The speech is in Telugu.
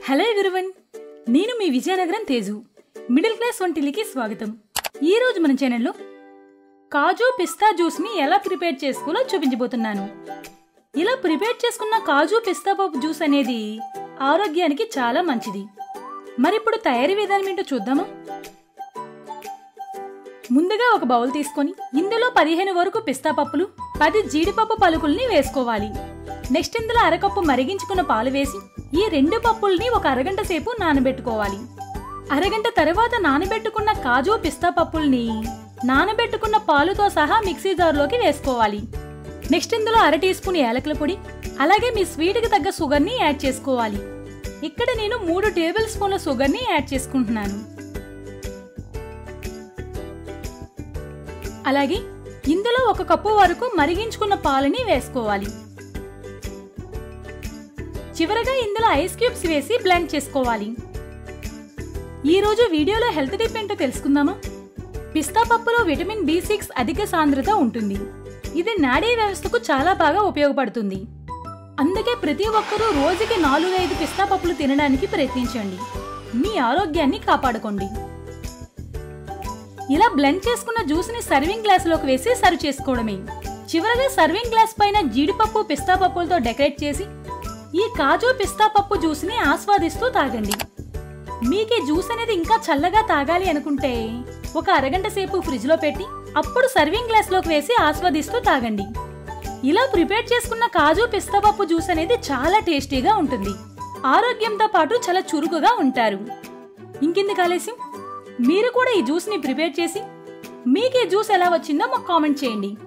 హలో ఎవరివన్ నేను మీ విజయనగరం తేజు మిడిల్ క్లాస్ వంటిలికి స్వాగతం ఈ రోజు మన ఛానల్లో కాజు పిస్తా జ్యూస్ని ఎలా ప్రిపేర్ చేసుకోవాలో చూపించబోతున్నాను ఇలా ప్రిపేర్ చేసుకున్న కాజు పిస్తా పప్పు జ్యూస్ అనేది ఆరోగ్యానికి చాలా మంచిది మరిప్పుడు తయారీ విధానం ఏంటో చూద్దామా ముందుగా ఒక బౌల్ తీసుకొని ఇందులో పదిహేను వరకు పిస్తా పప్పులు పది జీడిపప్పు పలుకుల్ని వేసుకోవాలి నెక్స్ట్ ఇందులో అరకప్పు మరిగించుకున్న పాలు వేసి ఈ రెండు పప్పుల్ని ఒక అరగంట సేపు నానబెట్టుకోవాలి అరగంట తర్వాత నానబెట్టుకున్న కాజు పిస్తా పప్పుల్ని నానబెట్టుకున్న పాలుతో సహా మిక్సీ జార్లోకి వేసుకోవాలి నెక్స్ట్ ఇందులో అర టీ స్పూన్ యాలకుల పొడి అలాగే మీ స్వీట్కి తగ్గ షుగర్ని యాడ్ చేసుకోవాలి ఇక్కడ నేను మూడు టేబుల్ స్పూన్ల షుగర్ని యాడ్ చేసుకుంటున్నాను అలాగే ఇందులో ఒక కప్పు వరకు మరిగించుకున్న పాలని వేసుకోవాలి చివరగా ఇందులో ఐస్ క్యూబ్స్ వేసి బ్లెండ్ చేసుకోవాలి ఈ రోజు వీడియోలో హెల్త్ టిప్ ఏంటో తెలుసుకుందామా పిస్తా పప్పులో విటమిన్ బి సిక్స్ అధిక సాంద్రత ఉంటుంది ఇది నాడీ వ్యవస్థకు చాలా బాగా ఉపయోగపడుతుంది అందుకే ప్రతి ఒక్కరూ రోజుకి నాలుగైదు పిస్తా పప్పులు తినడానికి ప్రయత్నించండి మీ ఆరోగ్యాన్ని కాపాడుకోండి ఇలా బ్లెండ్ చేసుకున్న జ్యూస్ని సర్వింగ్ గ్లాసులోకి వేసి సర్వ్ చేసుకోవడమే చివరగా సర్వింగ్ గ్లాస్ పైన జీడిపప్పు పిస్తా పప్పులతో డెకరేట్ చేసి ఈ కాజు పిస్తా పప్పు జ్యూస్ని ఆస్వాదిస్తూ తాగండి మీకు ఈ జ్యూస్ అనేది ఇంకా చల్లగా తాగాలి అనుకుంటే ఒక అరగంట సేపు ఫ్రిడ్జ్లో పెట్టి అప్పుడు సర్వింగ్ గ్లాస్లోకి వేసి ఆస్వాదిస్తూ తాగండి ఇలా ప్రిపేర్ చేసుకున్న కాజు పిస్తా పప్పు జ్యూస్ అనేది చాలా టేస్టీగా ఉంటుంది ఆరోగ్యంతో పాటు చాలా చురుకుగా ఉంటారు ఇంకెందుకు ఆలస్యం మీరు కూడా ఈ జ్యూస్ని ప్రిపేర్ చేసి మీకు ఈ జ్యూస్ ఎలా వచ్చిందో మాకు కామెంట్ చేయండి